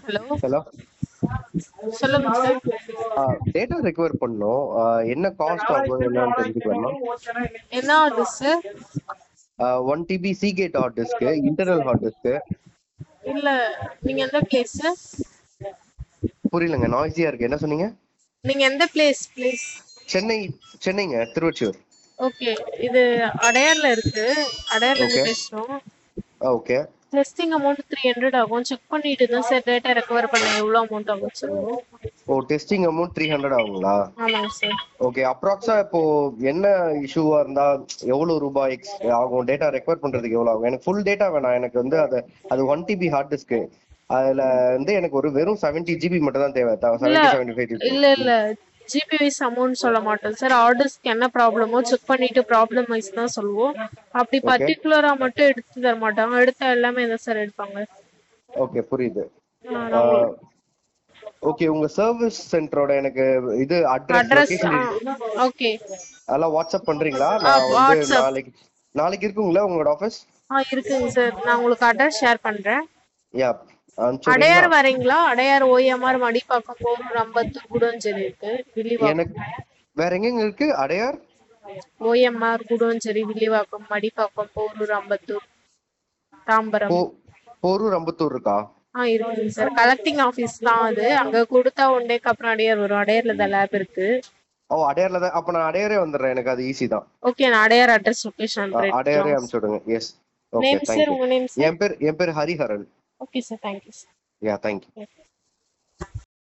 Hello hello சொல்லுங்க sir data recover பண்ணோம் ஆ, என்ன காஸ்ட் ஆகும் என்னன்னு தெரிஞ்சுக்கலாமா என்ன ஆகுது sir one TB Seagate hard disk internal hard disk இல்ல நீங்க எந்த பிளேஸ் புரியலங்க நாய்ஸியா இருக்கு என்ன சொன்னீங்க நீங்க எந்த பிளேஸ் பிளேஸ் சென்னை சென்னைங்க திருவொற்றியூர் ஓகே இது அடையார்ல இருக்கு அடையார்ல இருந்து Okay. பேசுறோம் okay testing amount three hundred ஆகும் செக் பண்ணிட்டு தான் சார் டேட்டா ரெக்கவர் பண்ண எவ்வளவு அமௌண்ட் ஆகும் சொல்லுவோம் ஓ டெஸ்டிங் அமௌண்ட் த்ரீ ஹண்ட்ரட் ஆகுங்களா ஆமாங்க சார் ஓகே அப்ராக்ஸா இப்போ என்ன இஷ்யூவா இருந்தா எவ்வளவு ரூபாய் ex- ஆகும் டேட்டா ரெக்கவர் பண்றதுக்கு எவ்வளவு ஆகும் எனக்கு ஃபுல் டேட்டா வேணாம் எனக்கு வந்து அது அது ஒன் டிபி ஹார்ட் டிஸ்க்கு அதுல வந்து எனக்கு ஒரு வெறும் செவன்டி ஜிபி மட்டும் தான் தேவை செவன்டி செவன்டி ஃபைவ் இல்ல இல்ல ஜிபி வைஸ் அமௌண்ட் சொல்ல மாட்டோம் சார் ஆர்டர்ஸ்க்கு என்ன ப்ராப்ளமோ செக் பண்ணிட்டு ப்ராப்ளம் வைஸ் தான் சொல்லுவோம் அப்படி பர்டிகுலரா மட்டும் எடுத்து தர மாட்டாங்க எடுத்தா எல்லாமே என்ன சார் எடுப்பாங்க ஓகே புரியுது ஆ, நான் ஓகே உங்க சர்வீஸ் சென்டரோட எனக்கு இது அட்ரஸ் அட்ரஸ் லொகேஷன் ஓகே அதெல்லாம் வாட்ஸ்அப் பண்றீங்களா நான் வந்து WhatsApp. நாளைக்கு நாளைக்கு இருக்குங்களா உங்களோட ஆஃபீஸ் ஆ இருக்குங்க சார் நான் உங்களுக்கு அட்ரஸ் ஷேர் பண்றேன் யா அனுப்பிச்சுடுறீங்களா அடையார் வரீங்களா அடையார் ஓஎம்ஆர் மடிப்பாக்கம் போரூர் அம்பத்தூர் குடோஞ்சேரி இருக்கு வில்லிவாக்கம் எனக்கு வேற எங்கெங்க இருக்கு அடையார் ஓஎம்ஆர் குடோஞ்சேரி வில்லிவாக்கம் மடிப்பாக்கம் போரூர் அம்பத்தூர் தாம்பரம் போ போரூர் அம்பத்தூர் இருக்கா ஆ இருக்குங்க சார் கலெக்டிங் ஆபீஸ் தான் அது அங்க கொடுத்தா ஒன் டேக்கு அப்புறம் அடையார் வரும் அடையார்ல தான் லேப் இருக்கு ஓ அடையார்ல தான் அப்ப நான் அடையாரே வந்துடுறேன் எனக்கு அது ஈஸி தான் ஓகே நான் அடையார் அட்ரஸ் லொகேஷன் அ- அடையாரே அனுப்பிச்சு விடுங்க yes okay name sir thank you உங்க நேம் சார் என் பேர் என் பேர் Hariharan okay sir thank you sir yeah thank you sir